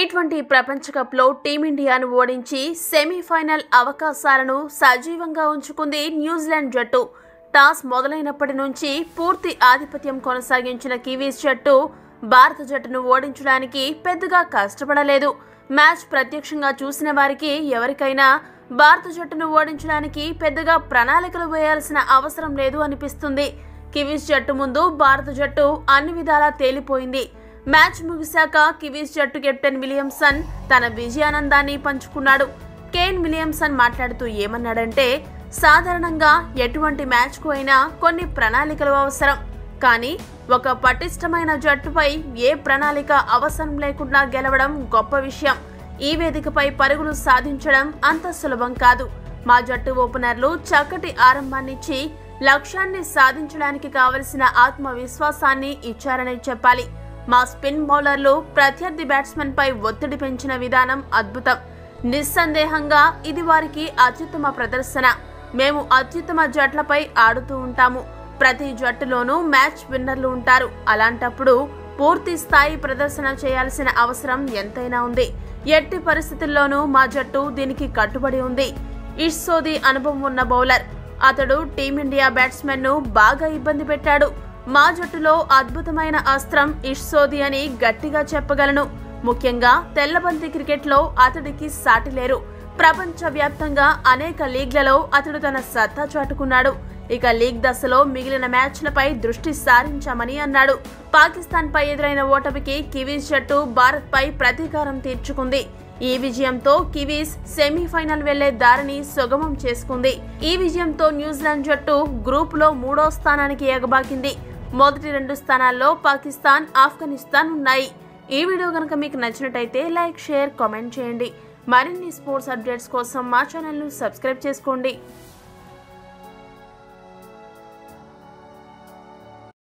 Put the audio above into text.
twenty ప్రపంచ కప్లో టీమిండియాను ఓడించి సెమీఫైనల్ అవకాశాలను సజీవంగా ఉంచుకుంది న్యూజిలాండ్ జట్టు టాస్ మొదలైనప్పటి నుంచి పూర్తి ఆధిపత్యం కొనసాగించిన కివీస్ జట్టు భారత జట్టును ఓడించడానికి పెద్దగా కష్టపడలేదు మ్యాచ్ ప్రత్యక్షంగా చూసిన వారికి ఎవరికైనా భారత జట్టును ఓడించడానికి పెద్దగా ప్రణాళికలు వేయాల్సిన అవసరం లేదు అనిపిస్తుంది కివీస్ జట్టు ముందు భారత జట్టు అన్ని విధాలా తేలిపోయింది మ్యాచ్ ముగిశాక కివీస్ జట్టు కెప్టెన్ విలియమ్సన్ తన విజయానందాన్ని పంచుకున్నాడు కేన్ విలియమ్సన్ మాట్లాడుతూ ఏమన్నాడంటే సాధారణంగా ఎటువంటి మ్యాచ్కు అయినా కొన్ని ప్రణాళికలు అవసరం కానీ ఒక పటిష్టమైన జట్టుపై ఏ ప్రణాళిక అవసరం లేకుండా గెలవడం గొప్ప విషయం ఈ వేదికపై పరుగులు సాధించడం అంత సులభం కాదు మా జట్టు ఓపెనర్లు చక్కటి ఆరంభాన్నిచ్చి లక్ష్యాన్ని సాధించడానికి కావలసిన ఆత్మవిశ్వాసాన్ని ఇచ్చారని చెప్పాలి మా స్పిన్ బౌలర్లు ప్రత్యర్థి బ్యాట్స్మెన్ పై ఒత్తిడి పెంచిన విధానం అద్భుతం నిస్సందేహంగా ఇది వారికి అత్యుత్తమ ప్రదర్శన మేము అత్యుత్తమ జట్లపై ఆడుతూ ఉంటాము ప్రతి జట్టులోనూ మ్యాచ్ విన్నర్లు ఉంటారు అలాంటప్పుడు పూర్తి స్థాయి ప్రదర్శన చేయాల్సిన అవసరం ఎంతైనా ఉంది ఎట్టి పరిస్థితుల్లోనూ మా జట్టు దీనికి కట్టుబడి ఉంది ఇష్సోది అనుభవం ఉన్న బౌలర్ అతడు టీమిండియా బ్యాట్స్మెన్ ను బాగా ఇబ్బంది పెట్టాడు మా జట్టులో అద్భుతమైన అస్త్రం ఇష్సోది అని గట్టిగా చెప్పగలను ముఖ్యంగా తెల్లబంతి క్రికెట్లో అతడికి సాటి లేరు ప్రపంచ వ్యాప్తంగా అనేక లీగ్లలో అతడు తన సత్తా చాటుకున్నాడు ఇక లీగ్ దశలో మిగిలిన మ్యాచ్లపై దృష్టి సారించామని అన్నాడు పాకిస్తాన్ పై ఎదురైన ఓటమికి కివీస్ జట్టు భారత్ పై ప్రతీకారం తీర్చుకుంది ఈ విజయంతో కివీస్ సెమీఫైనల్ వెళ్లే దారిని సుగమం చేసుకుంది ఈ విజయంతో న్యూజిలాండ్ జట్టు గ్రూప్ లో మూడో స్థానానికి ఎగబాకింది మొదటి రెండు స్థానాల్లో పాకిస్తాన్ ఆఫ్ఘనిస్తాన్ ఉన్నాయి ఈ వీడియో కనుక మీకు నచ్చినట్టయితే లైక్ షేర్ కామెంట్ చేయండి మరిన్ని స్పోర్ట్స్ అప్డేట్స్ కోసం మా ఛానల్ను సబ్స్క్రైబ్ చేసుకోండి